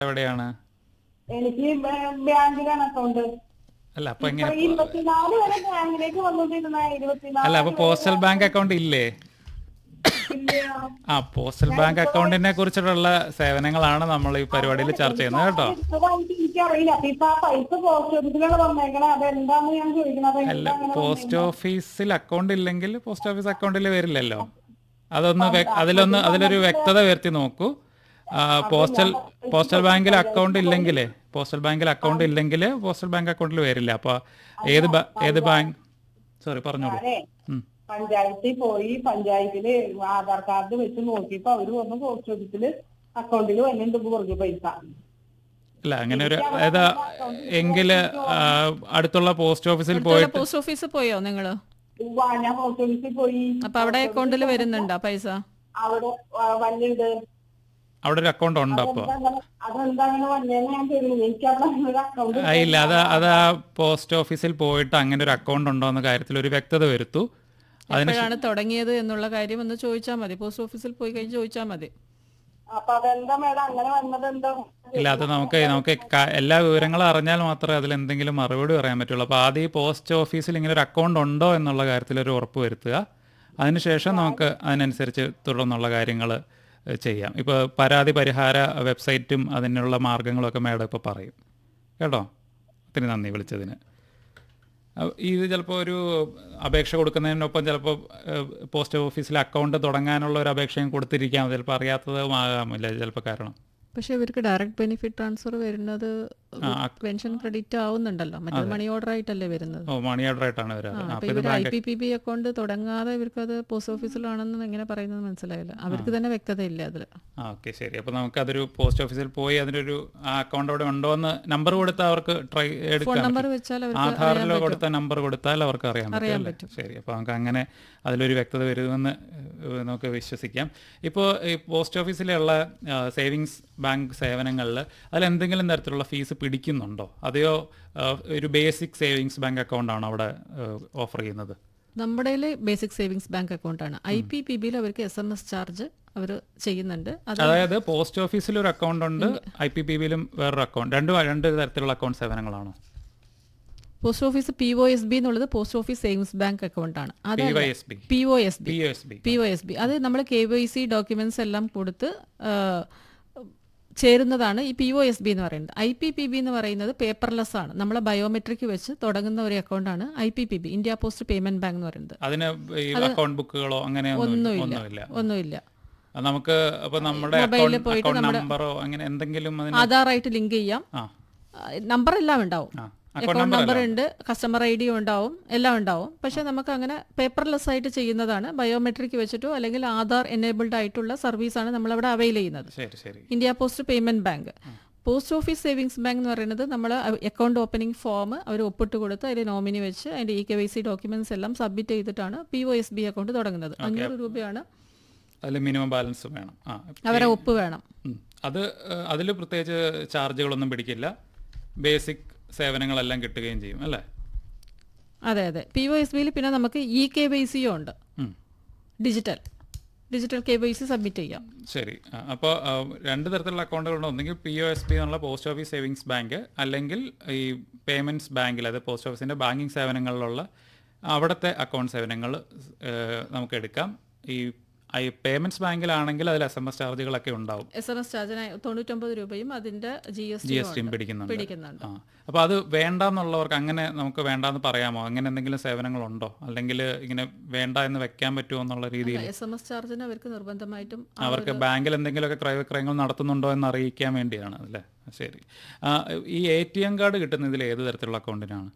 എവിടെയാണ് എനിക്ക് ബ- ബാങ്കിലാണ് അക്കൗണ്ട് അല്ല അപ്പൊ ഇപ്പൊ എങ്ങനെ ഇരുപത്തിനാല് വരെ ബാങ്കിലേക്ക് വന്നോണ്ടിരുന്ന ഇരുപത്തിനാല് അല്ല അപ്പൊ പോസ്റ്റൽ ബാങ്ക് അക്കൗണ്ട് ഇല്ലേ ഇല്ല. ആ പോസ്റ്റൽ ബാങ്ക് അക്കൗണ്ടിനെ കുറിച്ചിട്ടുള്ള സേവനങ്ങളാണ് നമ്മൾ ഈ പരിപാടിയിൽ ചർച്ച ചെയ്യുന്നത് കേട്ടോ എടുത്തതായിട്ട് എനിക്കറിയില്ല അപ്പൊ ഇപ്പൊ ആ പൈസ പോസ്റ്റ് ഓഫീസിലാണ് വന്നേക്കണേ അതെന്താന്ന് ഞാൻ ചോദിക്കണത് അല്ല എന്താ അങ്ങനെ പോസ്റ്റ് ഓഫീസിൽ അക്കൗണ്ട് ഇല്ലെങ്കിൽ പോസ്റ്റ് ഓഫീസ് അക്കൗണ്ടിൽ വരില്ലല്ലോ അതൊന്ന് വ്യ- അതിലൊന്ന് അതിലൊരു വ്യക്തത വരുത്തി നോക്കൂ ആ, പോസ്റ്റൽ പോസ്റ്റൽ ബാങ്കിൽ അക്കൗണ്ട് ഇല്ലെങ്കിൽ പോസ്റ്റൽ ബാങ്കിൽ അക്കൗണ്ട് ഇല്ലെങ്കിൽ പോസ്റ്റൽ ബാങ്ക് അക്കൗണ്ടിൽ വരില്ല അപ്പൊ ഏത് ബാ- ഏത് ബാങ്ക് സോറി പറഞ്ഞോളൂ ഞാനേ ഉം. പഞ്ചായത്തിൽ പോയി പഞ്ചായത്തില് ആധാർ കാർഡ് വെച്ച് നോക്കിയപ്പോ അവര് വന്ന് പോസ്റ്റ് ഓഫീസില് അക്കൗണ്ടിൽ വന്നിട്ട് കുറച്ച് പൈസ അല്ല അങ്ങനെ ഒരു അതായത് എങ്കില് ആ, അടുത്തുള്ള പോസ്റ്റ് ഓഫീസിൽ പോയിട്ട് പോസ്റ്റ് ഓഫീസിൽ പോയോ നിങ്ങള് ഉവ്വ, ഞാൻ പോസ്റ്റ് ഓഫീസിൽ പോയി അപ്പൊ അവിടെ അക്കൗണ്ടിൽ വരുന്നുണ്ടോ പൈസ അവിടെ വന്നിട്ട് അവിടെ ഒരു അക്കൗണ്ട് ഉണ്ട് അപ്പൊ അതെന്താ അങ്ങനെ വന്നേന്ന് ഞാൻ ചോദിക്കുന്നു എനിക്കവിടെ ഒരു അക്കൗണ്ട് ആ, ഇല്ല അത് അത് ആ പോസ്റ്റ് ഓഫീസിൽ പോയിട്ട് അങ്ങനെ ഒരു അക്കൗണ്ട് ഉണ്ടോ എന്ന കാര്യത്തിൽ ഒരു വ്യക്തത വരുത്തൂ അതിന് എപ്പോഴാണ് തുടങ്ങിയത് എന്നുള്ള കാര്യം ഒന്ന് ചോദിച്ചാൽ മതി പോസ്റ്റ് ഓഫീസിൽ പോയി കഴിഞ്ഞ് ചോദിച്ചാൽ മതി അപ്പൊ അതെന്താ മേഡം അങ്ങനെ വന്നത് എന്താ ഇല്ല അത് നമുക്ക് നമുക്ക് ക- എല്ലാ വിവരങ്ങളും അറിഞ്ഞാൽ മാത്രമേ അതിൽ എന്തെങ്കിലും മറുപടി പറയാൻ പറ്റുള്ളൂ അപ്പോൾ ആദ്യം ഈ പോസ്റ്റ് ഓഫീസിൽ ഇങ്ങനെ ഒരു അക്കൗണ്ട് ഉണ്ടോ എന്നുള്ള കാര്യത്തിൽ ഒരു ഉറപ്പ് വരുത്തുക അതിനുശേഷം നമുക്ക് അതിനനുസരിച്ച് തുടർന്നുള്ള കാര്യങ്ങൾ ചെയ്യാം ഇപ്പോൾ പരാതി പരിഹാര വെബ്സൈറ്റും അതിനുള്ള മാർഗങ്ങളൊക്കെ മാഡം ഇപ്പോൾ പറയും കേട്ടോ ഒത്തിരി നന്ദി വിളിച്ചതിന് അഹ് ഇത് ചിലപ്പോൾ ഒരു അപേക്ഷ കൊടുക്കുന്നതിനൊപ്പം ചിലപ്പോൾ പോസ്റ്റ് ഓഫീസിൽ അക്കൗണ്ട് തുടങ്ങാനുള്ള ഒരു അപേക്ഷയും കൊടുത്തിരിക്കാം ചിലപ്പോൾ അറിയാത്തതും ആകാമില്ല ചിലപ്പോൾ കാരണം പക്ഷെ ഇവർക്ക് ഡയറക്റ്റ് ബെനിഫിറ്റ് ട്രാൻസ്ഫർ വരുന്നത് പെൻഷൻ ക്രെഡിറ്റ് ആവുന്നുണ്ടല്ലോ മറ്റേ മണി ഓർഡർ ആയിട്ടല്ലേ വരുന്നത് ഓ മണി ഓർഡർ ആയിട്ടാണ് വരാറ് ആ, അപ്പൊ അപ്പൊ ഇത് ഇവർ I bank P P B account തുടങ്ങാതെ ഇവർക്ക് അത് പോസ്റ്റ് ഓഫീസിലാണെന്ന് എങ്ങനെ പറയുന്നത് മനസ്സിലായില്ല അവർക്ക് തന്നെ വ്യക്തതയില്ല അതിൽ ആ ഓക്കെ ശരി അപ്പോൾ നമുക്ക് അതൊരു പോസ്റ്റ് ഓഫീസിൽ പോയി അതിനൊരു ആ അക്കൗണ്ട് അവിടെ ഉണ്ടോ എന്ന് നമ്പർ കൊടുത്താൽ അവർക്ക് ട്രൈ ഫോൺ എടുക്കാം നമ്പർ വെച്ചാൽ അവർക്ക് ആധാറിലോ കൊടുത്ത നമ്പർ കൊടുത്താൽ അവർക്ക് അറിയാൻ പറ്റും അറിയാൻ അല്ലേ? പറ്റും. ശരി അപ്പോൾ നമുക്ക് അങ്ങനെ അതിലൊരു വ്യക്തത വരുമെന്ന് ഏഹ്, നമുക്ക് വിശ്വസിക്കാം ഇപ്പോൾ ഈ പോസ്റ്റ് ഓഫീസിലുള്ള സേവിങ്സ് ബാങ്ക് സേവനങ്ങളിൽ അതിൽ എന്തെങ്കിലും തരത്തിലുള്ള ഫീസ് പിടിക്കുന്നുണ്ടോ അതെയോ ആ, ഒരു ബേസിക് സേവിങ്സ് ബാങ്ക് അക്കൗണ്ട് ആണോ അവിടെ ഓഫർ ചെയ്യുന്നത് നമ്മുടെ ബേസിക് സേവിങ്സ് ബാങ്ക് അക്കൗണ്ടാണ് ഐ പി പി ബിയിൽ അവർക്ക് എസ് എം എസ് ചാർജ് അവർ ചെയ്യുന്നുണ്ട് അത് അതായത് പോസ്റ്റ് ഓഫീസിൽ ഒരു അക്കൗണ്ട് ഉണ്ട് ഐ പി പി ബിയിലും വേറൊരു അക്കൗണ്ട് രണ്ട് രണ്ട് തരത്തിലുള്ള അക്കൗണ്ട് സേവനങ്ങളാണോ post office P O S B എന്നുള്ളത് പോസ്റ്റ് ഓഫീസ് സേവിങ്സ് ബാങ്ക് അക്കൗണ്ടാണ് അത് P Y S B P O S B P S B P O S B അത് നമ്മൾ കെ വൈ സി ഡോക്യുമെന്റ്സ് എല്ലാം കൊടുത്ത് ആ, ചേരുന്നതാണ് ഈ പി ഒ എസ് ബി എന്ന് പറയുന്നത് ഐ പി പി ബി എന്ന് പറയുന്നത് പേപ്പർലെസ് ആണ് നമ്മളെ ബയോമെട്രിക് വെച്ച് തുടങ്ങുന്ന ഒരു അക്കൗണ്ടാണ് I P P B India post payment bank എന്ന് പറയുന്നത് അതിന് ഈ അക്കൗണ്ട് ബുക്കുകളോ അങ്ങനെ ഒന്നും ഒന്നുമില്ല ഒന്നുമില്ല അത് നമുക്ക് അപ്പൊ നമ്മുടെ മൊബൈലിൽ അക്കൗണ്ട് പോയിട്ട് അക്കൗണ്ട് നമ്പറോ അങ്ങനെ എന്തെങ്കിലും അതിന് ആധാറായിട്ട് ലിങ്ക് ചെയ്യാം ആ നമ്പർ എല്ലാം ഉണ്ടാവും ആ അക്കൗണ്ട് നമ്പർ ഉണ്ട് കസ്റ്റമർ ഐ ഡി ഉണ്ടാവും എല്ലാം ഉണ്ടാവും പക്ഷെ നമുക്ക് അങ്ങനെ പേപ്പർലെസ് ആയിട്ട് ചെയ്യുന്നതാണ് ബയോമെട്രിക് വെച്ചിട്ടോ അല്ലെങ്കിൽ ആധാർ എനേബിൾഡ് ആയിട്ടുള്ള സർവീസാണ് നമ്മൾ അവിടെ അവൈൽ ചെയ്യുന്നത് ശരി ശരി India post payment bank post office savings bank എന്ന് പറയുന്നത് നമ്മൾ അക്കൗണ്ട് ഓപ്പണിംഗ് ഫോം അവർ ഒപ്പിട്ട് കൊടുത്ത് അതിൽ നോമിനി വെച്ച് അതിന്റെ E K Y C documents എല്ലാം സബ്മിറ്റ് ചെയ്തിട്ടാണ് P O S B account തുടങ്ങുന്നത് അഞ്ഞൂറ് രൂപയാണ് അതിൽ മിനിമം ബാലൻസ് വേണം ആ അവരെ ഒപ്പ് വേണം ഉം. അത് അതിൽ പ്രത്യേകിച്ച് ചാർജുകളൊന്നും പിടിക്കില്ല ബേസിക് സേവനങ്ങളെല്ലാം കിട്ടുകയും ചെയ്യും അല്ലേ അതെ അതെ പി ഒ എസ് ബിയിൽ പിന്നെ നമുക്ക് ഇ കെ വൈ സിയും ഉണ്ട് ഉം. Digital digital K Y C submit ചെയ്യാം ശരി അപ്പോൾ രണ്ട് തരത്തിലുള്ള അക്കൗണ്ടുകളുണ്ട് ഒന്നെങ്കിൽ പി ഒ എസ് ബി എന്നുള്ള പോസ്റ്റ് ഓഫീസ് സേവിങ്സ് ബാങ്ക് അല്ലെങ്കിൽ ഈ പേയ്മെൻറ്റ്സ് ബാങ്കിൽ അത് പോസ്റ്റ് ഓഫീസിൻ്റെ ബാങ്കിങ് സേവനങ്ങളിലുള്ള അവിടുത്തെ അക്കൗണ്ട് സേവനങ്ങൾ നമുക്ക് എടുക്കാം ഈ ഈ പേയ്മെൻറ്റ്സ് ബാങ്കിലാണെങ്കിൽ അതിൽ എസ് എം എസ് ചാർജുകളൊക്കെ ഉണ്ടാവും എസ് എം എസ് ചാർജിന് തൊണ്ണൂറ്റൊമ്പത് രൂപയും അതിന്റെ ജി എസ് ജി എസ് ടിയും പിടിക്കുന്നുണ്ട് പിടിക്കുന്നുണ്ട് ആ അപ്പോൾ അത് വേണ്ടാന്നുള്ളവർക്ക് അങ്ങനെ നമുക്ക് വേണ്ടാന്ന് പറയാമോ അങ്ങനെ എന്തെങ്കിലും സേവനങ്ങളുണ്ടോ അല്ലെങ്കിൽ ഇങ്ങനെ വേണ്ട എന്ന് വെക്കാൻ പറ്റുമോ എന്നുള്ള രീതിയിൽ എസ് എം എസ് ചാർജിന് അവർക്ക് നിർബന്ധമായിട്ടും ആ അവർക്ക് ബാങ്കിൽ എന്തെങ്കിലുമൊക്കെ ക്രയവിക്രയങ്ങൾ നടത്തുന്നുണ്ടോ എന്ന് അറിയിക്കാൻ വേണ്ടിയാണ് അല്ലേ ശരി ആ, ഈ എ ടി എം കാർഡ് കിട്ടുന്നതിൽ ഏത് തരത്തിലുള്ള അക്കൗണ്ടിനാണ്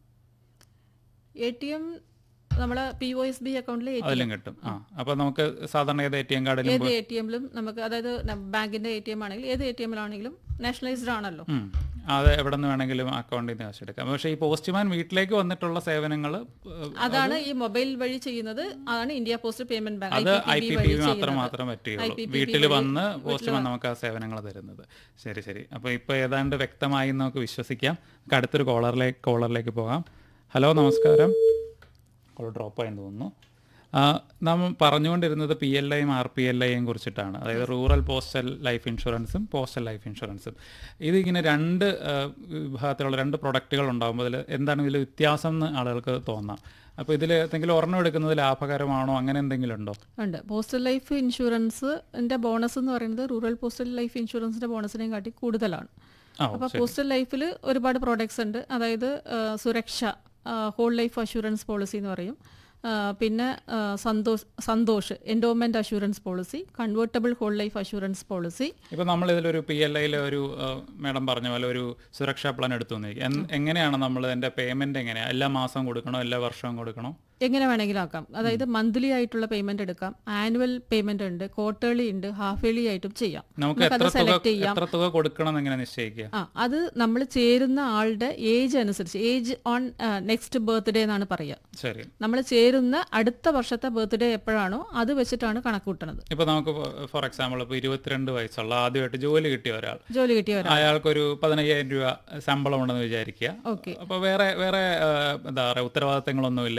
എ ടി എം നമ്മളെ പി ഒ എസ് ബി അക്കൗണ്ടിൽ അതിലും കിട്ടും ആ അപ്പോൾ നമുക്ക് സാധാരണ ഏത് എ ടി എം കാർഡിലും ഏത് എ ടി എമ്മിലും നമുക്ക് അതായത് ന- ബാങ്കിന്റെ എ ടി എം ആണെങ്കിൽ ഏത് എ ടി എമ്മിലാണെങ്കിലും നാഷണലൈസ്ഡ് ആണല്ലോ ഉം. അത് എവിടെ നിന്ന് വേണമെങ്കിലും അക്കൗണ്ടിൽ നിന്ന് കാശ് എടുക്കാം പക്ഷേ ഈ പോസ്റ്റ്മാൻ വീട്ടിലേക്ക് വന്നിട്ടുള്ള സേവനങ്ങൾ അതാണ് ഈ മൊബൈൽ വഴി ചെയ്യുന്നത് അതാണ് ഇന്ത്യ പോസ്റ്റ് പേയ്മെന്റ് ബാങ്ക് അത് ഐ IPPB പി വഴി പി മാത്രം ചെയ്യുന്നത്. മാത്രം പറ്റുകയുള്ളൂ IPPB വീട്ടിൽ വഴി വന്ന് പോസ്റ്റ്മാൻ നമുക്ക് ആ സേവനങ്ങൾ തരുന്നത് ശരി ശരി അപ്പോൾ ഇപ്പോൾ ഏതാണ്ട് വ്യക്തമായി എന്ന് നമുക്ക് വിശ്വസിക്കാം നമുക്ക് അടുത്തൊരു കോളറിലേക്ക് കോളറിലേക്ക് പോകാം ഹലോ നമസ്കാരം കോൾ ഡ്രോപ്പ് ആയെന്ന് തോന്നുന്നു ആ ആ, നാം പറഞ്ഞുകൊണ്ടിരുന്നത് പി എൽ ഐയും ആർ പി എൽ ഐയും കുറിച്ചിട്ടാണ് അതായത് റൂറൽ പോസ്റ്റൽ ലൈഫ് ഇൻഷുറൻസും പോസ്റ്റൽ ലൈഫ് ഇൻഷുറൻസും ഇതിങ്ങനെ രണ്ട് ആ, വിഭാഗത്തിലുള്ള രണ്ട് പ്രൊഡക്റ്റുകൾ ഉണ്ടാകുമ്പോൾ അതിൽ എന്താണ് ഇതിൽ വ്യത്യാസം എന്ന് ആളുകൾക്ക് തോന്നാം അപ്പോൾ ഇതിൽ എന്തെങ്കിലും ഒരെണ്ണം എടുക്കുന്നത് ലാഭകരമാണോ അങ്ങനെ എന്തെങ്കിലും ഉണ്ടോ ഉണ്ട് പോസ്റ്റൽ ലൈഫ് ഇൻഷുറൻസിന്റെ ബോണസ് എന്ന് പറയുന്നത് റൂറൽ പോസ്റ്റൽ ലൈഫ് ഇൻഷുറൻസിന്റെ ബോണസിനെയും കാട്ടി കൂടുതലാണ് ആ അപ്പോൾ പോസ്റ്റൽ ലൈഫിൽ ഒരുപാട് പ്രോഡക്ട്സ് ഉണ്ട് അതായത് ആ, സുരക്ഷ ഹോൾ ലൈഫ് അഷുറൻസ് പോളിസി എന്ന് പറയും ആ, പിന്നെ ആ, Santosh Santosh endowment assurance policy convertible whole life assurance policy ഇപ്പൊ നമ്മൾ ഇതിലൊരു പി എൽ ഐയിലെ ഒരു മാഡം പറഞ്ഞ പോലെ ഒരു സുരക്ഷാ പ്ലാൻ എടുത്തു വന്നിരിക്കും എൻ- എങ്ങനെയാണ് നമ്മൾ ഇതിന്റെ പേയ്മെന്റ് എങ്ങനെയാണ് എല്ലാ മാസം കൊടുക്കണോ എല്ലാ വർഷവും കൊടുക്കണോ എങ്ങനെ വേണമെങ്കിലും ആക്കാം അതായത് മന്ത്ലി ആയിട്ടുള്ള പേയ്മെന്റ് എടുക്കാം ആനുവൽ പേയ്മെന്റ് ഉണ്ട് ക്വാർട്ടേർലി ഉണ്ട് ഹാഫ് ഇയർലി ആയിട്ടും ചെയ്യാം നമുക്ക് നമുക്കത് എത്ര തുക സെലക്ട് ചെയ്യാം എത്ര തുക കൊടുക്കണം എന്ന് എങ്ങനെ നിശ്ചയിക്കുക ആ അത് നമ്മൾ ചേരുന്ന ആളുടെ ഏജ് അനുസരിച്ച് ഏജ് ഓൺ നെക്സ്റ്റ് ബർത്ത്ഡേ എന്നാണ് പറയുക ശരി നമ്മൾ ചേരുന്ന അടുത്ത വർഷത്തെ ബർത്ത്ഡേ എപ്പോഴാണോ അത് വെച്ചിട്ടാണ് കണക്ക് കൂട്ടുന്നത് ഇപ്പൊ നമുക്ക് ഫോർ എക്സാമ്പിൾ ഇപ്പൊ ഇരുപത്തിരണ്ട് വയസ്സുള്ള ആദ്യമായിട്ട് ജോലി കിട്ടിയ ഒരാൾ ജോലി കിട്ടിയവരാ അയാൾക്കൊരു പതിനയ്യായിരം രൂപ ശമ്പളം ഉണ്ടെന്ന് വിചാരിക്കുക ഓക്കെ അപ്പോൾ വേറെ വേറെ ആ, എന്താ പറയുക ഉത്തരവാദിത്തങ്ങളൊന്നുമില്ല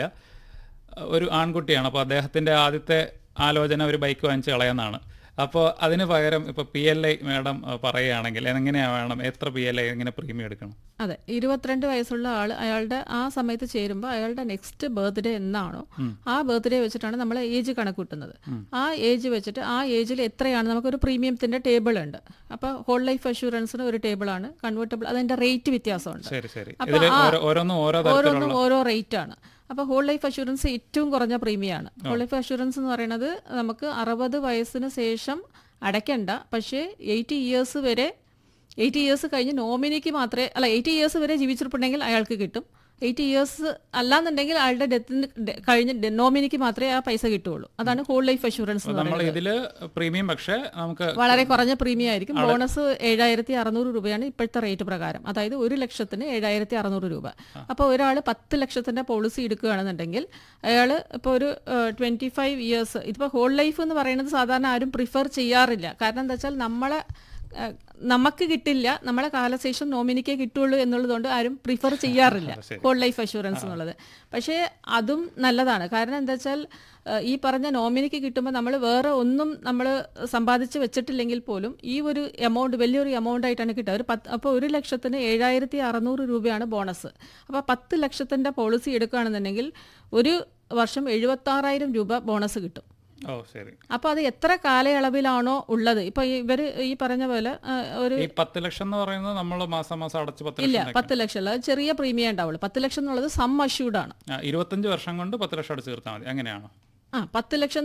ഒരു ആൺകുട്ടിയാണ് അപ്പോൾ അദ്ദേഹത്തിന്റെ ആദ്യത്തെ ആലോചന ഒരു ബൈക്ക് വാങ്ങിച്ച് കളയുന്നതാണ് അപ്പോൾ അതിന് പകരം ഇപ്പോൾ പി എൽ ഐ മാഡം പറയുകയാണെങ്കിൽ എങ്ങനെയാ വേണം എത്ര പി എൽ ഐ എങ്ങനെ പ്രീമിയം എടുക്കണം അതെ ഇരുപത്തിരണ്ട് വയസ്സുള്ള ആൾ അയാളുടെ ആ സമയത്ത് ചേരുമ്പോൾ അയാളുടെ നെക്സ്റ്റ് ബർത്ത്ഡേ എന്നാണോ ആ ബർത്ത്ഡേ വെച്ചിട്ടാണ് നമ്മൾ ഏജ് കണക്കൂട്ടുന്നത് ആ ഏജ് വെച്ചിട്ട് ആ ഏജിൽ എത്രയാണ് നമുക്കൊരു പ്രീമിയത്തിന്റെ ടേബിൾ ഉണ്ട് അപ്പോൾ ഹോൾ ലൈഫ് അഷുറൻസിന് ഒരു ടേബിളാണ് കൺവേർട്ടബിൾ അതിന്റെ റേറ്റ് വ്യത്യാസമുണ്ട് ശരി ശരി അപ്പൊ ഇതിൽ ആ- ഓരോ- ഓരോന്നും ഓരോ തരത്തിലുള്ള ഓരോന്നും ഓരോ റേറ്റ് ആണ് അപ്പോൾ ഹോൾ ലൈഫ് അഷുറൻസ് ഏറ്റവും കുറഞ്ഞ പ്രീമിയമാണ് ഹോൾ ലൈഫ് അഷുറൻസ് എന്ന് പറയുന്നത് നമുക്ക് അറുപത് വയസ്സിന് ശേഷം അടയ്ക്കണ്ട പക്ഷേ എയ്റ്റി ഇയേഴ്സ് വരെ എയ്റ്റി ഇയേഴ്സ് കഴിഞ്ഞ് നോമിനിക്ക് മാത്രമേ അല്ല എയ്റ്റി ഇയേഴ്സ് വരെ ജീവിച്ചിരിപ്പുണ്ടെങ്കിൽ അയാൾക്ക് കിട്ടും എയ്റ്റി ഇയേഴ്സ് അല്ലാന്നുണ്ടെങ്കിൽ അയാളുടെ ഡെത്തിന് കഴിഞ്ഞ് നോമിനിക്ക് മാത്രമേ ആ പൈസ കിട്ടുള്ളൂ അതാണ് ഹോൾ ലൈഫ് അഷുറൻസ് എന്ന് നമ്മൾ പറയുന്നത് ഇതില് പ്രീമിയം പക്ഷേ നമുക്ക് വളരെ കുറഞ്ഞ പ്രീമിയം ആയിരിക്കും ബോണസ് ഏഴായിരത്തി അറുന്നൂറ് രൂപയാണ് ഇപ്പോഴത്തെ റേറ്റ് പ്രകാരം അതായത് ഒരു ലക്ഷത്തിന് ഏഴായിരത്തി അറുന്നൂറ് രൂപ അപ്പോൾ ഒരാൾ പത്ത് ലക്ഷത്തിന്റെ പോളിസി എടുക്കുകയാണെന്നുണ്ടെങ്കിൽ അയാൾ ഇപ്പോൾ ഒരു ട്വന്റി ഫൈവ് ഇയേഴ്സ് ഇതിപ്പോൾ ഹോൾ ലൈഫ് എന്ന് പറയുന്നത് സാധാരണ ആരും പ്രിഫർ ചെയ്യാറില്ല കാരണം എന്താ വെച്ചാൽ നമ്മളെ ഏഹ്, നമുക്ക് കിട്ടില്ല നമ്മളെ കാലശേഷം നോമിനിക്കേ കിട്ടുള്ളൂ എന്നുള്ളതുകൊണ്ട് ആരും പ്രിഫർ ചെയ്യാറില്ല ഹോൾ ലൈഫ് അഷുറൻസ് എന്നുള്ളത് പക്ഷേ അതും നല്ലതാണ് കാരണം എന്താ വെച്ചാൽ ഏഹ്, ഈ പറഞ്ഞ നോമിനിക്ക് കിട്ടുമ്പോൾ നമ്മൾ വേറെ ഒന്നും നമ്മൾ സമ്പാദിച്ച് വെച്ചിട്ടില്ലെങ്കിൽ പോലും ഈ ഒരു എമൗണ്ട് വലിയൊരു എമൗണ്ട് ആയിട്ടാണ് കിട്ടുക ഒരു പത്ത് അപ്പോൾ ഒരു ലക്ഷത്തിന് ഏഴായിരത്തി അറുന്നൂറ് രൂപയാണ് ബോണസ് അപ്പോൾ പത്ത് ലക്ഷത്തിൻ്റെ പോളിസി എടുക്കുകയാണെന്നുണ്ടെങ്കിൽ ഒരു വർഷം എഴുപത്താറായിരം രൂപ ബോണസ് കിട്ടും ഓ ശരി അപ്പോൾ അത് എത്ര കാലയളവിലാണോ ഉള്ളത് ഇപ്പോൾ ഇവർ ഈ പറഞ്ഞ പോലെ ആ, ഒരു ഈ പത്ത് ലക്ഷം എന്ന് പറയുന്നത് നമ്മൾ മാസം മാസം അടച്ച് പത്ത് ഇല്ല ലക്ഷം പത്ത് ലക്ഷം അല്ല അത് ചെറിയ പ്രീമിയം ഉണ്ടാവുള്ളൂ പത്ത് ലക്ഷം എന്നുള്ളത് സം അഷ്യൂർഡ് ആണ് ആ, ഇരുപത്തഞ്ച് വർഷം കൊണ്ട് പത്ത് ലക്ഷം അടച്ച് തീർത്താൽ മതി അങ്ങനെയാണോ ആ പത്ത് ലക്ഷം